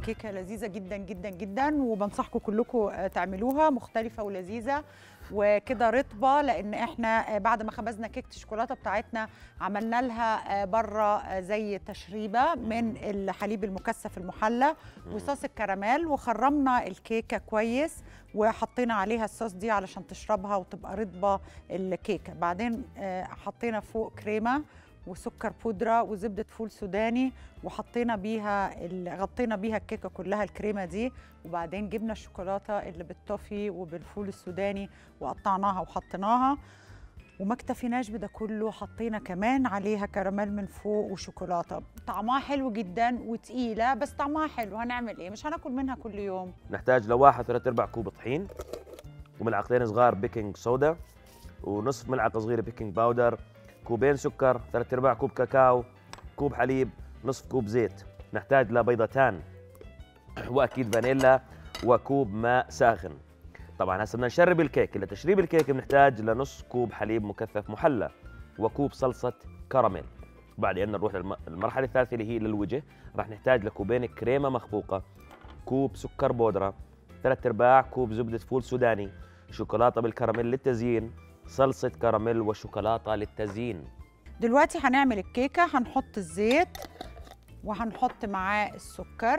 كيكه لذيذه جدا جدا جدا وبنصحكم كلكم آه، تعملوها مختلفه ولذيذه وكده رطبه لان احنا آه، بعد ما خبزنا كيكه الشوكولاته بتاعتنا عملنا لها آه، بره آه، زي تشريبه من الحليب المكثف المحلى وصوص الكراميل وخرمنا الكيكه كويس وحطينا عليها الصوص دي علشان تشربها وتبقى رطبه الكيكه بعدين آه، حطينا فوق كريمه وسكر بودره وزبده فول سوداني وحطينا بيها ال- غطينا بيها الكيكه كلها الكريمه دي وبعدين جبنا الشوكولاته اللي بالتوفي وبالفول السوداني وقطعناها وحطيناها وما اكتفيناش بده كله حطينا كمان عليها كراميل من فوق وشوكولاته طعمها حلو جدا وتقيله بس طعمها حلو هنعمل ايه مش هناكل منها كل يوم نحتاج لواحد ثلاث ارباع كوب طحين وملعقتين صغار بيكنج صودا ونصف ملعقه صغيره بيكنج باودر كوبين سكر ثلاث ارباع كوب كاكاو كوب حليب نصف كوب زيت نحتاج لبيضتان واكيد فانيلا وكوب ماء ساخن طبعا هسه بدنا نشرب الكيك لتشريب الكيك بنحتاج لنص كوب حليب مكثف محلى وكوب صلصه كراميل بعدين نروح للمرحله الثالثه اللي هي للوجه راح نحتاج لكوبين كريمه مخفوقه كوب سكر بودره ثلاث ارباع كوب زبده فول سوداني شوكولاته بالكراميل للتزيين صلصه كراميل وشوكولاته للتزيين دلوقتي هنعمل الكيكه هنحط الزيت وهنحط معاه السكر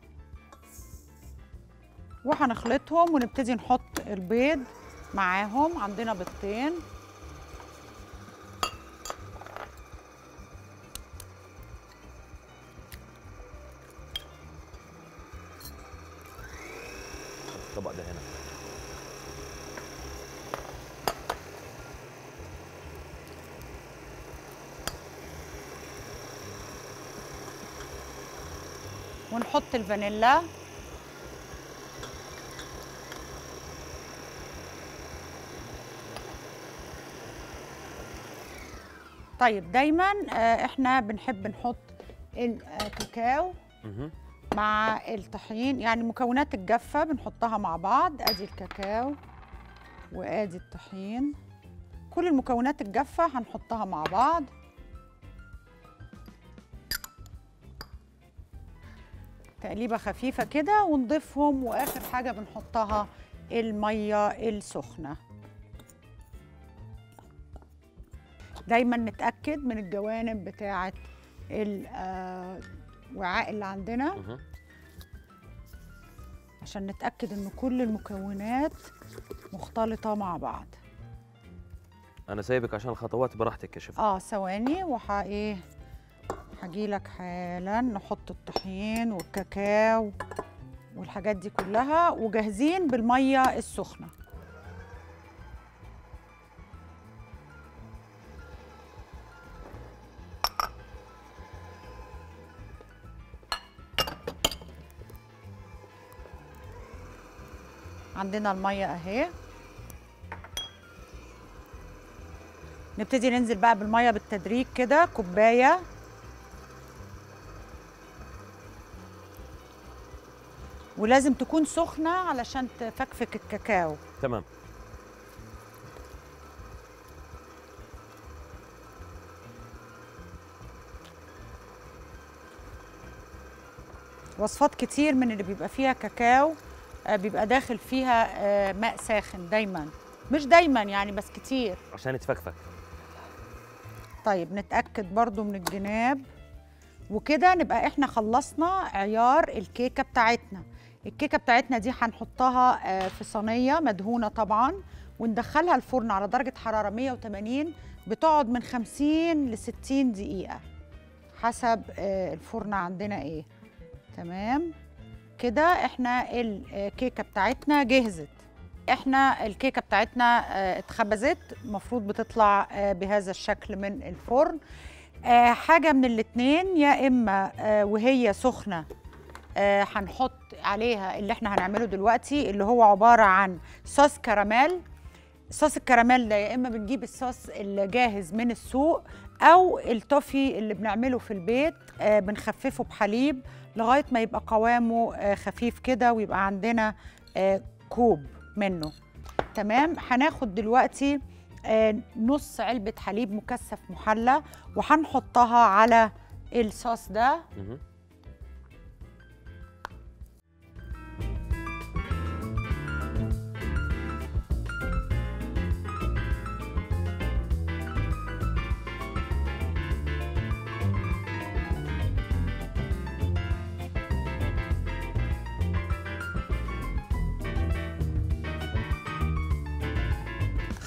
وهنخلطهم ونبتدي نحط البيض معاهم عندنا بيضتين الطبق ده هنا ونحط الفانيلا طيب دايما آه، احنا بنحب نحط الكاكاو مهم. مع الطحين يعني مكونات الجافة بنحطها مع بعض ادي الكاكاو وادي الطحين كل المكونات الجافة هنحطها مع بعض تقليبة خفيفة كده ونضيفهم واخر حاجة بنحطها المية السخنة دايما نتأكد من الجوانب بتاعة الوعاء اللي عندنا مهم. عشان نتأكد إن كل المكونات مختلطة مع بعض انا سايبك عشان الخطوات براحتك يا شيف اه ثواني وح ايه هجيلك حالا نحط الطحين والكاكاو والحاجات دي كلها وجاهزين بالمية السخنة عندنا المية اهي نبتدي ننزل بقى بالميه بالتدريج كده كوبايه ولازم تكون سخنه علشان تفكفك الكاكاو تمام وصفات كتير من اللي بيبقى فيها كاكاو آه، بيبقى داخل فيها آه، ماء ساخن دايما مش دايما يعني بس كتير عشان يتفكفك طيب نتأكد برضو من الجناب وكده نبقى احنا خلصنا عيار الكيكة بتاعتنا الكيكة بتاعتنا دي هنحطها آه، في صينية مدهونة طبعا وندخلها الفرن على درجة حرارة 180 بتقعد من 50 ل 60 دقيقة حسب آه، الفرن عندنا ايه تمام كده احنا الكيكة بتاعتنا جهزت احنا الكيكه بتاعتنا آه، اتخبزت المفروض بتطلع آه، بهذا الشكل من الفرن آه، حاجه من الاتنين يا اما آه، وهي سخنه آه، هنحط عليها اللي احنا هنعمله دلوقتي اللي هو عباره عن صوص كراميل صوص الكراميل ده يا اما بنجيب الصوص الجاهز من السوق او التوفي اللي بنعمله في البيت آه، بنخففه بحليب لغايه ما يبقى قوامه آه، خفيف كده ويبقى عندنا آه، كوب منه تمام هناخد دلوقتي آه، نص علبه حليب مكثف محلى وهنحطها على الصوص ده مهم.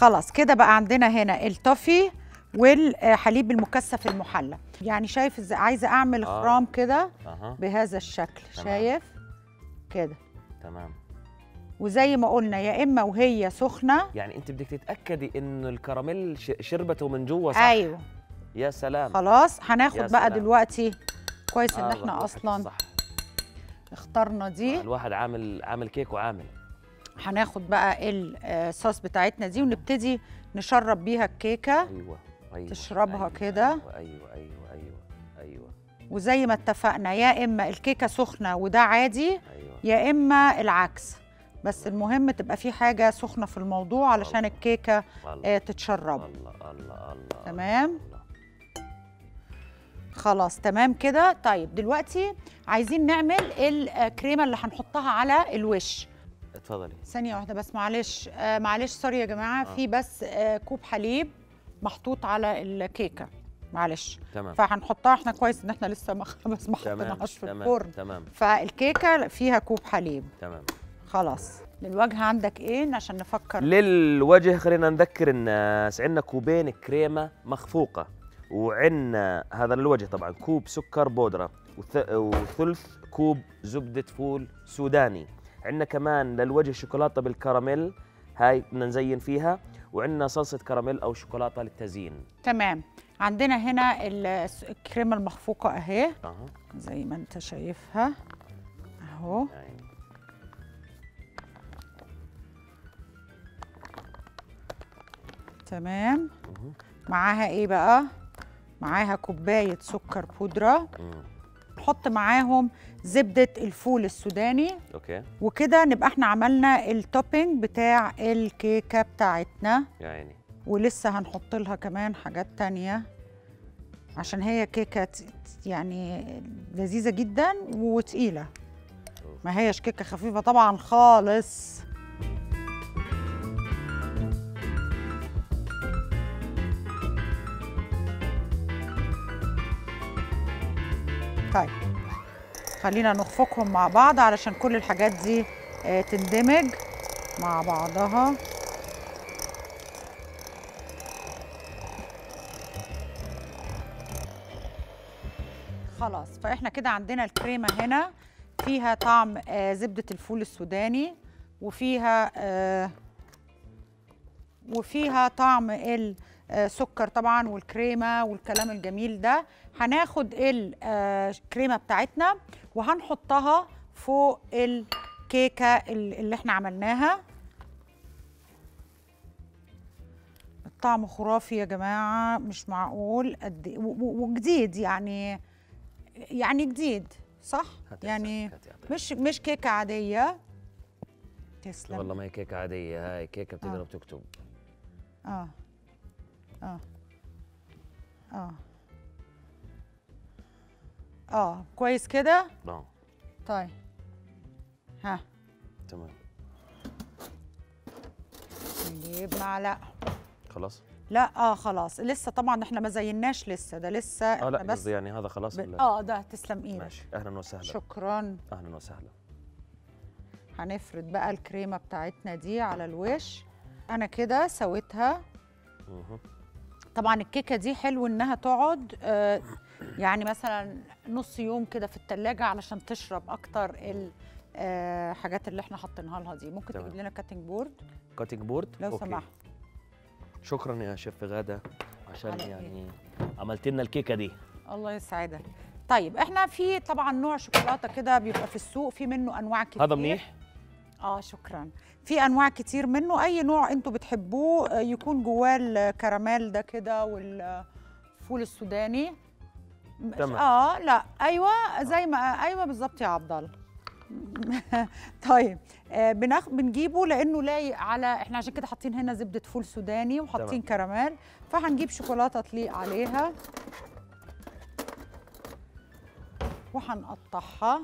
خلاص كده بقى عندنا هنا التوفي والحليب المكثف المحلى يعني شايف ازاي عايزه اعمل آه. خرام كده اها بهذا الشكل تمام. شايف كده تمام وزي ما قلنا يا اما وهي سخنه يعني انت بدك تتاكدي انه الكراميل ش- شربته من جوا صح ايوه يا سلام خلاص يا هناخد بقى سلام. دلوقتي كويس ان آه، احنا روح اصلا صح اخترنا دي الواحد عامل عامل كيك وعامل هناخد بقى الصوص بتاعتنا دي ونبتدي نشرب بيها الكيكه ايوه ايوه تشربها أيوة كده. ايوه ايوه ايوه ايوه ايوه وزي ما اتفقنا يا اما الكيكه سخنه وده عادي ايوه يا اما العكس بس المهم تبقى في حاجه سخنه في الموضوع علشان الله. الكيكه الله آه، تتشرب الله الله الله تمام الله. خلاص تمام كده طيب دلوقتي عايزين نعمل الكريمه اللي هنحطها على الوش اتفضلي ثانيه واحده بس معلش آه معلش سوري يا جماعه آه. في بس آه كوب حليب محطوط على الكيكه معلش تمام فهنحطها احنا كويس ان احنا لسه ما بس ما تمام حطيناهاش في تمام الفرن تمام فالكيكه فيها كوب حليب تمام خلاص للوجه عندك ايه عشان نفكر للوجه خلينا نذكر الناس عندنا كوبين كريمه مخفوقه وعندنا هذا للوجه طبعا كوب سكر بودره وث- وثلث كوب زبده فول سوداني عندنا كمان للوجه شوكولاته بالكراميل هاي بدنا نزين فيها وعندنا صلصه كراميل او شوكولاته للتزيين تمام عندنا هنا الس- الكريمه المخفوقه اهي اها زي ما انت شايفها اهو يعني تمام مهم. معاها ايه بقى معاها كوبايه سكر بودره مم. نحط معاهم زبده الفول السوداني اوكي وكده نبقى احنا عملنا التوبينج بتاع الكيكه بتاعتنا يا عيني ولسه هنحط لها كمان حاجات تانية عشان هي كيكة ت- ت- يعني لذيذة جدا وتقيلة ما هيش كيكة خفيفة طبعا خالص طيب خلينا نخفقهم مع بعض علشان كل الحاجات دي آه، تندمج مع بعضها خلاص فاحنا كده عندنا الكريمه هنا فيها طعم آه زبده الفول السوداني وفيها آه وفيها طعم السكر طبعا والكريمه والكلام الجميل ده هناخد الكريمه بتاعتنا وهنحطها فوق الكيكه ال- اللي احنا عملناها الطعم خرافي يا جماعه مش معقول قد إيه- و- و- وجديد يعني يعني جديد صح هات يا يعني سلام، هات يا عبد. مش مش كيكه عاديه تسلم والله ما هي كيكه عاديه هاي كيكه بتقدر آه. بتكتب اه اه اه اه كويس كده اه طيب ها تمام نجيب معلقه خلاص لا اه خلاص لسه طبعا احنا ما زيناش لسه ده لسه اه احنا لا بس قصدي يعني هذا خلاص ب... ولا اه ده تسلم ايدك ماشي اهلا وسهلا شكرا اهلا وسهلا هنفرد بقى الكريمه بتاعتنا دي على الوش انا كده سويتها مهم. طبعا الكيكه دي حلو انها تقعد آه، يعني مثلا نص يوم كده في التلاجة علشان تشرب اكتر الحاجات اللي احنا حاطينها لها دي ممكن تمام. تجيب لنا كاتنج بورد كاتنج بورد لو أوكي. سمحت شكرا يا شيف غاده عشان على إيه؟ يعني عملت لنا الكيكه دي الله يسعدك طيب احنا في طبعا نوع شوكولاته كده بيبقى في السوق في منه انواع كتير هذا منيح اه شكرا في انواع كتير منه اي نوع انتوا بتحبوه آه، يكون جواه الكراميل ده كده والفول السوداني م- تمام. اه لا ايوه زي ما ايوه بالظبط يا عبد الله طيب آه بناخ بنجيبه لانه لايق على احنا عشان كده حاطين هنا زبده فول سوداني وحاطين كراميل فهنجيب شوكولاته تليق عليها وهنقطعها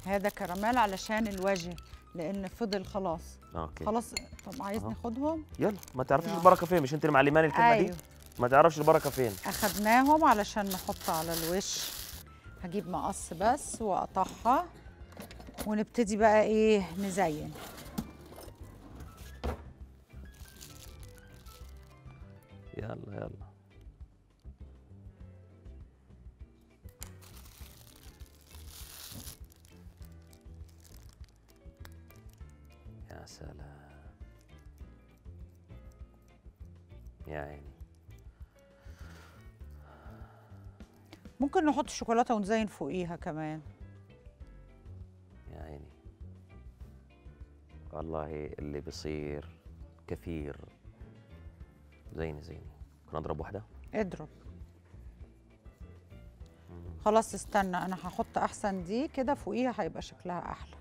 هذا كراميل علشان الوجه لان فضل خلاص اوكي خلاص طب عايز أهو. ناخدهم يلا ما تعرفيش يلا. البركه فين مش انت اللي معلماني الكلمه ايوه دي ما تعرفش البركه فين اخدناهم علشان نحط على الوش هجيب مقص بس واقطعها ونبتدي بقى ايه نزين يلا يلا يا سلام يا عيني ممكن نحط شوكولاته ونزين فوقيها كمان يا عيني والله اللي بيصير كثير زيني زيني ممكن اضرب واحده اضرب خلاص استنى انا هحط احسن دي كده فوقيها هيبقى شكلها احلى